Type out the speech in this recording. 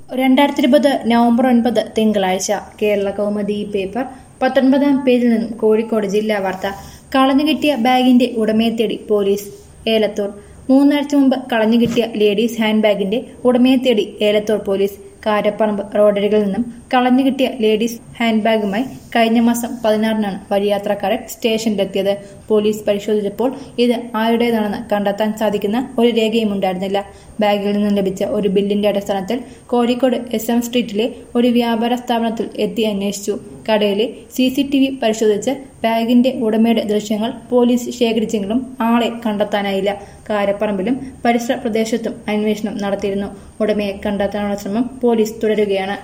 രണ്ടായിരത്തി ഇരുപത് നവംബർ ഒൻപത് തിങ്കളാഴ്ച കേരള കൗമുദി പേപ്പർ പത്തൊൻപതാം പേജിൽ നിന്നും കോഴിക്കോട് ജില്ലാ വാർത്ത കളഞ്ഞുകിട്ടിയ ബാഗിന്റെ ഉടമയെ തേടി പോലീസ് ഏലത്തൂർ മൂന്നാഴ്ച മുമ്പ് കളഞ്ഞുകിട്ടിയ ലേഡീസ് ഹാൻഡ് ബാഗിന്റെ ഉടമയെ തേടി ഏലത്തൂർ പോലീസ് കാരപ്പറമ്പ് റോഡരികിൽ നിന്നും കളഞ്ഞുകിട്ടിയ ലേഡീസ് ഹാൻഡ് ബാഗുമായി കഴിഞ്ഞ മാസം പതിനാറിനാണ് വഴിയാത്രക്കാരൻ സ്റ്റേഷനിലെത്തിയത് പോലീസ് പരിശോധിച്ചപ്പോൾ ഇത് ആരുടേതാണെന്ന് കണ്ടെത്താൻ സാധിക്കുന്ന ഒരു രേഖയും ഉണ്ടായിരുന്നില്ല ബാഗിൽ നിന്നും ലഭിച്ച ഒരു ബില്ലിന്റെ അടിസ്ഥാനത്തിൽ കോഴിക്കോട് എസ് എം സ്ട്രീറ്റിലെ ഒരു വ്യാപാര സ്ഥാപനത്തിൽ എത്തി അന്വേഷിച്ചു കടയിലെ സി സി ടി വി പരിശോധിച്ച് ബാഗിന്റെ ഉടമയുടെ ദൃശ്യങ്ങൾ പോലീസ് ശേഖരിച്ചെങ്കിലും ആളെ കണ്ടെത്താനായില്ല കാരപ്പറമ്പിലും പരിസര പ്രദേശത്തും അന്വേഷണം നടത്തിയിരുന്നു ഉടമയെ കണ്ടെത്താനുള്ള ശ്രമം പോലീസ് തുടരുകയാണ്